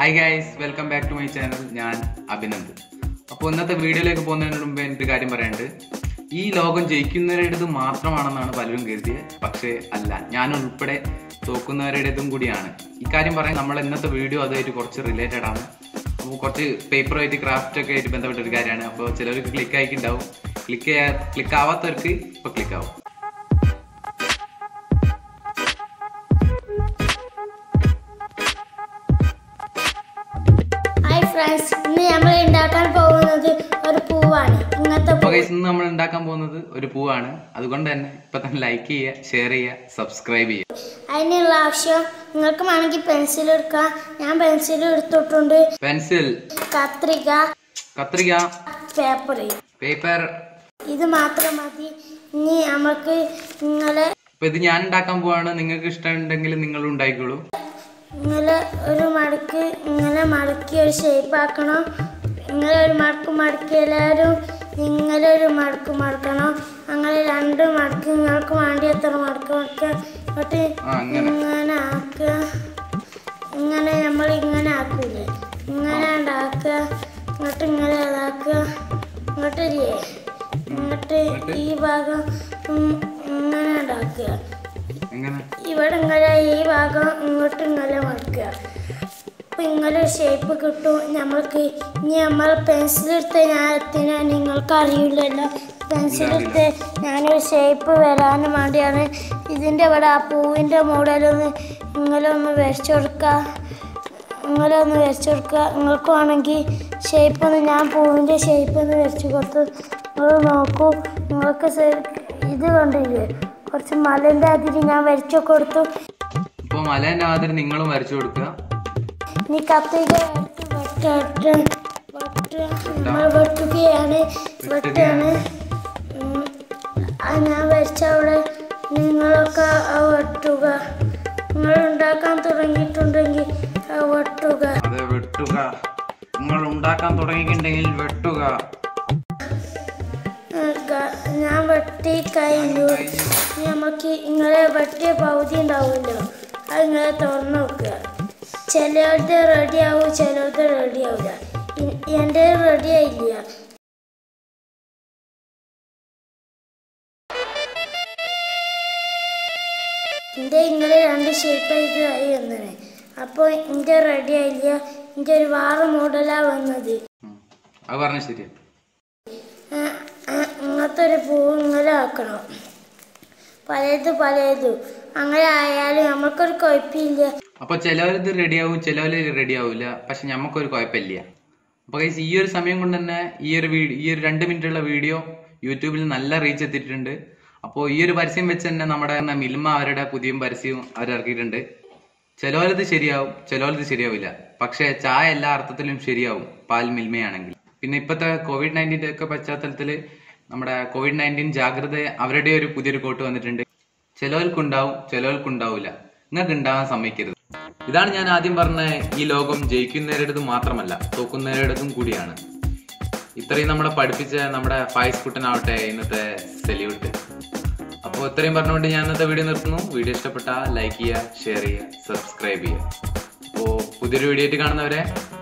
Hi guys welcome back to my channel ഞാൻ അഭിനന്ദ് അപ്പോൾ ഇന്നത്തെ വീഡിയോയിലേക്ക് പോകുന്നതിന് മുമ്പ് എനിക്ക് കാര്യം പറയാനുണ്ട് ഈ ലോകം ജയിക്കുന്നവരുടേത് മാത്രമാണെന്നാണ് പലരും കരുതിയത് പക്ഷേ അല്ല ഞാൻ ഉൾപ്പെടെ തോക്കുന്നവരുടേതും കൂടിയാണ് ഇക്കാര്യം പറയാൻ നമ്മൾ ഇന്നത്തെ വീഡിയോ അതുമായിട്ട് കുറച്ച് റിലേറ്റഡ് ആണ് അപ്പോൾ കുറച്ച് പേപ്പറുമായിട്ട് ക്രാഫ്റ്റ് ഒക്കെ ആയിട്ട് ബന്ധപ്പെട്ട ഒരു കാര്യമാണ് അപ്പോൾ ചിലർക്ക് ക്ലിക്ക് ആയിട്ടുണ്ടാവും ക്ലിക്ക് ചെയ്യാ ക്ലിക്ക് ആവാത്തവർക്ക് ഇപ്പോൾ ക്ലിക്ക് ആവും ഹായ് ഫ്രണ്ട്സ് ഇന്ന് നമ്മൾ ഉണ്ടാക്കാൻ പോകുന്നത് ഒരു പൂവാണ് ഇങ്ങനത്തെ അപ്പോൾ പൂ ഗൈസ് ഇന്ന് നമ്മൾ ഉണ്ടാക്കാൻ പോകുന്നത് ഒരു പൂവാണ് അതുകൊണ്ട് തന്നെ ഇപ്പൊ തന്നെ ലൈക്ക് ചെയ്യുക ഷെയർ ചെയ്യുക സബ്സ്ക്രൈബ് ചെയ്യുക അതിനുള്ള ആവശ്യം നിങ്ങൾക്ക് വേണമെങ്കിൽ പെൻസിൽ എടുക്കാം ഞാൻ പെൻസിൽ എടുത്തിട്ടുണ്ട് പെൻസിൽ കത്രിക കത്രിക പേപ്പർ പേപ്പർ ഇത് മാത്രം മതി ഇനി നമുക്ക് ഇങ്ങനെ ഇപ്പൊ ഇത് ഞാൻ ഉണ്ടാക്കാൻ പോവാണ് നിങ്ങൾക്ക് ഇഷ്ടമുണ്ടെങ്കിൽ നിങ്ങൾ ഉണ്ടാക്കിക്കോളൂ ഇങ്ങനെ ഒരു മടക്ക് ഇങ്ങനെ മടക്കി ഒരു ഷേപ്പ് ആക്കണം ഇങ്ങനെ ഒരു മടക്ക് മടക്കി എല്ലാവരും ഇങ്ങനെ ഒരു മടക്ക് മടക്കണം അങ്ങനെ രണ്ട് മടക്ക് നിങ്ങൾക്ക് വേണ്ടി എത്ര മടക്ക് മടക്കുക എന്നിട്ട് ആ അങ്ങനെ ഇങ്ങനെ ആക്കുക ഇങ്ങനെ നമ്മൾ ഇങ്ങനെ ആക്കൂലേ ഇങ്ങനെ ഉണ്ടാക്കുക എന്നിട്ട് ഇങ്ങനെ ഇതാക്കുക ഇങ്ങോട്ട് ഇല്ലേ ഇങ്ങോട്ട് ഈ ഭാഗം ഉം ഇങ്ങനെ ഉണ്ടാക്കുക എങ്ങനെ ഇവിടെ ഇങ്ങനെ ഈ ഭാഗം ഇങ്ങോട്ട് ഇങ്ങനെ മടക്കുക അപ്പൊ ഇങ്ങനെ ഒരു ഷേപ്പ് കിട്ടും നമ്മൾക്ക് ഇനി നമ്മൾ പെൻസിൽ എടുത്ത് ഞാൻ എത്തിനാ നിങ്ങൾക്ക് അറിയില്ലല്ലോ പെൻസിൽ എടുത്ത് ഞാനൊരു ഷേപ്പ് വരാനും വേണ്ടിയാണ് ഇതിൻ്റെ ഇവിടെ ആ പൂവിൻ്റെ മോഡലൊന്ന് ഇങ്ങനെ ഒന്ന് വരച്ചു കൊടുക്കുക ഇങ്ങനെ ഒന്ന് വരച്ചു കൊടുക്കുക നിങ്ങൾക്ക് വേണമെങ്കിൽ ഷേപ്പ് ഒന്ന് ഞാൻ പൂവിൻ്റെ ഷേപ്പ് ഒന്ന് വരച്ചു കൊടുത്തു നിങ്ങൾ നോക്കൂ നിങ്ങൾക്ക് ശരി- ഇത് കണ്ടില്ലേ കുറച്ച് മലൻ്റെ അതിരി ഞാൻ വരച്ചു കൊടുത്തു ഇപ്പൊ മലേന്റെ മാതിരി നിങ്ങളും വരച്ചു കൊടുക്കുക ഇനി കത്തിക എടുത്ത് വെട്ട വെട്ട നമ്മൾ വെട്ടുകയാണ് വെട്ടാണ് ഉം. ആ ഞാൻ വരച്ച അവിടെ നിങ്ങളൊക്കെ ആ വെട്ടുക നിങ്ങൾ ഉണ്ടാക്കാൻ തുടങ്ങിയിട്ടുണ്ടെങ്കിൽ ആ വെട്ടുക അത് വെട്ടുക നിങ്ങൾ ഉണ്ടാക്കാൻ തുടങ്ങിയിട്ടുണ്ടെങ്കിൽ വെട്ടുക ഉം, ഗ- ഞാൻ വെട്ടി കഴിഞ്ഞു ഇനി നമുക്ക് ഇങ്ങനെ വെട്ടിയ പകുതി ഉണ്ടാവുമല്ലോ അത് ഇങ്ങനെ തുറന്നു നോക്കുക ചിലരുടെ റെഡി ആവും ചിലരുടെ റെഡി ആവില്ല എൻ്റെ റെഡി ആയില്ല എൻ്റെ ഇങ്ങനെ രണ്ട് ഷേപ്പായിട്ട് ആയി വന്നത് അപ്പോൾ എൻ്റെ റെഡി ആയില്ല എൻ്റെ ഒരു വേറെ മോഡലാണ് വന്നത് ഉം. അത് പറഞ്ഞ ശരിയാ ആ, ആ, ഇങ്ങനത്തെ ഒരു പൂ ഇങ്ങനെ ആക്കണം പലത് പലതും അങ്ങനെ ആയാലും നമുക്കൊരു കുഴപ്പമില്ല അപ്പൊ ചിലവരിത് റെഡിയാവും ചിലവര് റെഡി ആവില്ല പക്ഷെ നമുക്കൊരു കുഴപ്പമില്ല അപ്പൊ ഗൈസ് ഈ ഒരു സമയം കൊണ്ട് തന്നെ ഈ ഒരു വീഡിയോ ഈ ഒരു രണ്ട് മിനിറ്റുള്ള വീഡിയോ യൂട്യൂബിൽ നല്ല റീച്ച് എത്തിയിട്ടുണ്ട് അപ്പോൾ ഈ ഒരു പരസ്യം വെച്ച് തന്നെ നമ്മുടെ മിൽമ അവരുടെ പുതിയ പരസ്യവും അവർ ഇറക്കിയിട്ടുണ്ട് ചിലവരത് ശരിയാവും ചിലവരത് ശരിയാവില്ല പക്ഷെ ചായ എല്ലാ അർത്ഥത്തിലും ശരിയാവും പാൽ മിൽമയാണെങ്കിൽ പിന്നെ ഇപ്പോഴത്തെ കോവിഡ് നയൻറ്റീൻ്റെ ഒക്കെ പശ്ചാത്തലത്തിൽ നമ്മുടെ കോവിഡ് നയൻറ്റീൻ ജാഗ്രത അവരുടെ ഒരു പുതിയൊരു കോട്ട് വന്നിട്ടുണ്ട് ചിലവർക്കുണ്ടാവും ചിലവർക്കുണ്ടാവില്ല നിങ്ങൾക്ക് ഉണ്ടാവാൻ സമ്മതിക്കരുത് ഇതാണ് ഞാൻ ആദ്യം പറഞ്ഞ ഈ ലോകം ജയിക്കുന്നവരുടേതും മാത്രമല്ല തോക്കുന്നവരുടേതും കൂടിയാണ് ഇത്രയും നമ്മളെ പഠിപ്പിച്ച നമ്മുടെ ഫായിസ് കുട്ടനാവട്ടെ ഇന്നത്തെ സെല്യൂട്ട് അപ്പോൾ ഇത്രയും പറഞ്ഞുകൊണ്ട് ഞാൻ ഇന്നത്തെ വീഡിയോ നിർത്തുന്നു വീഡിയോ ഇഷ്ടപ്പെട്ടാൽ ലൈക്ക് ചെയ്യുക ഷെയർ ചെയ്യുക സബ്സ്ക്രൈബ് ചെയ്യുക അപ്പോൾ പുതിയൊരു വീഡിയോ ആയിട്ട് കാണുന്നവരെ